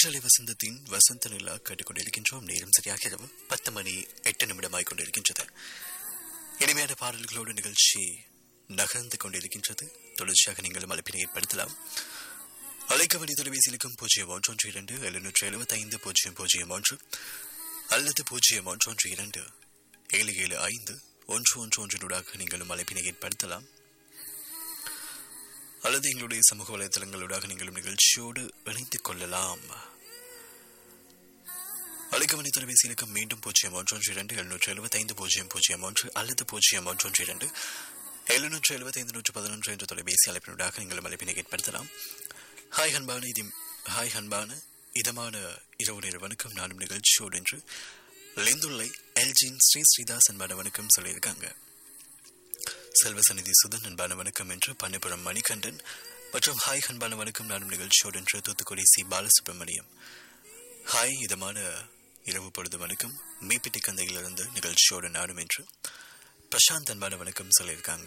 காற்றலை வசந்தத்தின் வசந்த நிலா கேட்டுக்கொண்டிருக்கின்றோம் நேரம் சரியாக இரவு பத்து மணி எட்டு நிமிடமாய் கொண்டிருக்கின்றது இனிமையான பாடல்களோடு நிகழ்ச்சி நகர்ந்து கொண்டிருக்கின்றது தொடர்ச்சியாக நீங்களும் அழைப்பினை ஏற்படுத்தலாம் அழைக்க வழி தொலைபேசியிலுக்கும் பூஜ்ஜியம் ஒன்று ஒன்று இரண்டு எழுநூற்று எழுபத்தி ஐந்து பூஜ்ஜியம் பூஜ்ஜியம் ஒன்று அல்லது பூஜ்ஜியம் ஒன்று ஒன்று இரண்டு ஏழு ஏழு ஐந்து ஒன்று ஒன்று ஒன்றினூடாக நீங்களும் அழைப்பினை ஏற்படுத்தலாம் அல்லது எங்களுடைய சமூக வலைதளங்களூடாக நீங்களும் நிகழ்ச்சியோடு இணைத்துக் கொள்ளலாம் அழைக்கமணி தொலைபேசியிலுக்கு மீண்டும் பூஜ்ஜியம் ஒன்று ஒன்று இரண்டு எழுநூற்று எழுபத்தி ஐந்து பூஜ்ஜியம் பூஜ்ஜியம் ஒன்று அல்லது பூஜ்ஜியம் ஒன்று ஒன்று இரண்டு எழுநூற்று எழுபத்தி ஐந்து நூற்று பதினொன்று என்ற தொலைபேசி அழைப்பினூடாக நீங்களும் அழைப்பினை ஏற்படுத்தலாம் ஹாய் அன்பான இது ஹாய் அன்பான இதமான இரவு நேர வணக்கம் நானும் நிகழ்ச்சியோடு என்று லிந்துள்ளை எல்ஜின் ஸ்ரீ ஸ்ரீதாஸ் அன்பான வணக்கம் சொல்லியிருக்காங்க செல்வசநிதி சுதன் அன்பான வணக்கம் என்று பண்ணைப்புறம் மணிகண்டன் மற்றும் ஹாய் அன்பான வணக்கம் நானும் நிகழ்ச்சியோடு என்று தூத்துக்குடி சி பாலசுப்ரமணியம் ஹாய் இதமான இரவு பொழுது வணக்கம் மீப்பிட்டி கந்தையிலிருந்து நிகழ்ச்சியோடு நானும் என்று பிரசாந்த் அன்பான வணக்கம் சொல்லியிருக்காங்க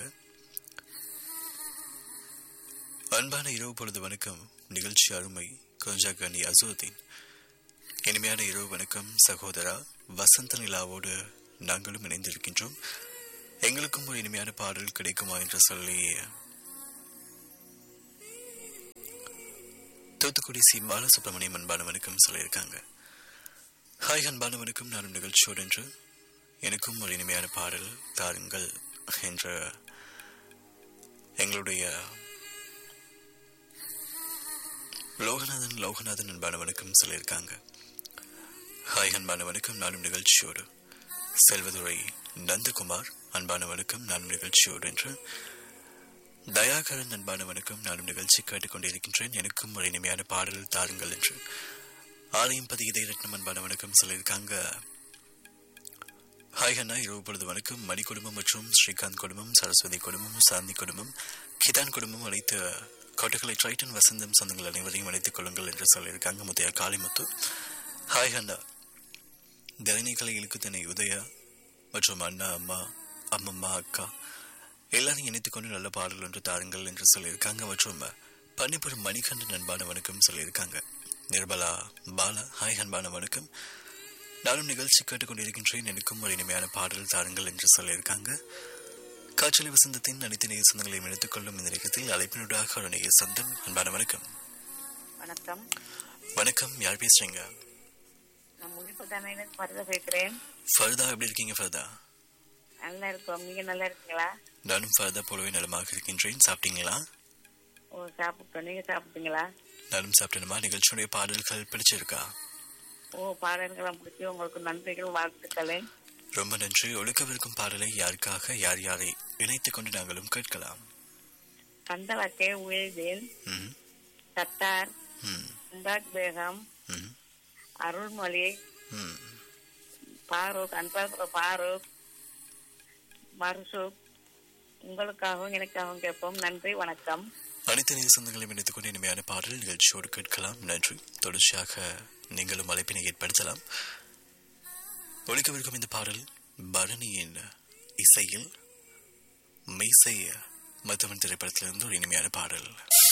அன்பான இரவு பொழுது வணக்கம் நிகழ்ச்சி அருமை கொஞ்சாகனி அசோதீன் இனிமையான இரவு வணக்கம் சகோதரா வசந்த நிலாவோடு நாங்களும் இணைந்திருக்கின்றோம் எங்களுக்கும் ஒரு இனிமையான பாடல் கிடைக்குமா என்று சொல்லி தூத்துக்குடி சி பாலசுப்ரமணியம் அன்பான வணக்கம் சொல்லியிருக்காங்க ஹாய் அன்பான வணக்கம் நானும் நிகழ்ச்சியோடு என்று எனக்கும் ஒரு இனிமையான பாடல் தாருங்கள் என்ற எங்களுடைய லோகநாதன் லோகநாதன் அன்பான வணக்கம் சொல்லியிருக்காங்க ஹாய் அன்பான வணக்கம் நானும் நிகழ்ச்சியோடு செல்வதுரை நந்தகுமார் அன்பான வணக்கம் நானும் நிகழ்ச்சியோடு என்று தயாகரன் அன்பான வணக்கம் நானும் நிகழ்ச்சி கேட்டுக்கொண்டிருக்கின்றேன் எனக்கும் ஒரு இனிமையான பாடல் தாருங்கள் என்று ஆலயம் பதி இதயரத்னம் அன்பான வணக்கம் சொல்லியிருக்காங்க ஹாய் அண்ணா இரவு பொழுது வணக்கம் மணி குடும்பம் மற்றும் ஸ்ரீகாந்த் குடும்பம் சரஸ்வதி குடும்பம் சாந்தி குடும்பம் கிதான் குடும்பம் அனைத்து கோட்டக்கலை ட்ரைட்டன் வசந்தம் சொந்தங்கள் அனைவரையும் அழைத்துக் கொள்ளுங்கள் என்று சொல்லியிருக்காங்க முத்தையா காளிமுத்து ஹாய் அண்ணா தரணிகளை இழுக்குத்தனை உதயா மற்றும் அண்ணா அம்மா அம்மம்மா அக்கா எல்லாரையும் இணைத்துக் கொண்டு நல்ல பாடல் ஒன்று தாருங்கள் என்று சொல்லியிருக்காங்க மற்றும் பன்னிப்புறம் மணிகண்டன் அன்பான வணக்கம் சொல்லியிருக்காங்க நிர்மலா பாலா ஹாய் அன்பான வணக்கம் நானும் நிகழ்ச்சி கேட்டுக்கொண்டிருக்கின்றேன் எனக்கும் ஒரு இனிமையான பாடல் தாருங்கள் என்று சொல்லியிருக்காங்க காற்றலை வசந்தத்தின் அனைத்து நேய சொந்தங்களையும் எடுத்துக் கொள்ளும் இந்த நேரத்தில் அழைப்பினூடாக ஒரு நேய சொந்தம் அன்பான வணக்கம் வணக்கம் வணக்கம் யார் பேசுறீங்க நான் முனிப்பதானே மருத பேசுறேன் ஃபர்தா எப்படி இருக்கீங்க ஃபர்தா நல்லா இருக்கோம் நீங்க நல்லா இருக்கீங்களா நானும் ஃபர்தா போலவே நலமாக இருக்கின்றேன் சாப்பிட்டீங்களா ஓ சாப்பிட்டோம் நீங்க சாப்பிட்டீங்களா நானும் சாப்பிட்டேனுமா நிகழ்ச்சியுடைய பாடல்கள் பிடிச்சிருக்கா ஓ பாடல்கள்லாம் பிடிச்சி உங்களுக்கு நன்றிகள் வாழ்த்துக்களே ரொம்ப நன்றி ஒழுக்கவிருக்கும் பாடலை யாருக்காக யார் யாரை இணைத்துக் கொண்டு நாங்களும் கேட்கலாம் கந்தவக்கே உயர்தேன் ம் சத்தார் ம் மும்தாஜ் பேகம் ம் அருள்மொழி ம் பாரூக் அன்பார் பாரூக் மர்சூக் உங்களுக்காகவும் எனக்காகவும் கேட்போம் நன்றி வணக்கம் அனைத்து நேர சொந்தங்களையும் இணைத்துக் கொண்டு இனிமையான பாடல் நிகழ்ச்சியோடு கேட்கலாம் நன்றி தொடர்ச்சியாக நீங்களும் அழைப்பினை ஏற்படுத்தலாம் ஒழிக்கவிருக்கும் இந்த பாடல் பரணியின் இசையில் மெய்சைய மத்தவன் திரைப்படத்திலிருந்து ஒரு இனிமையான பாடல்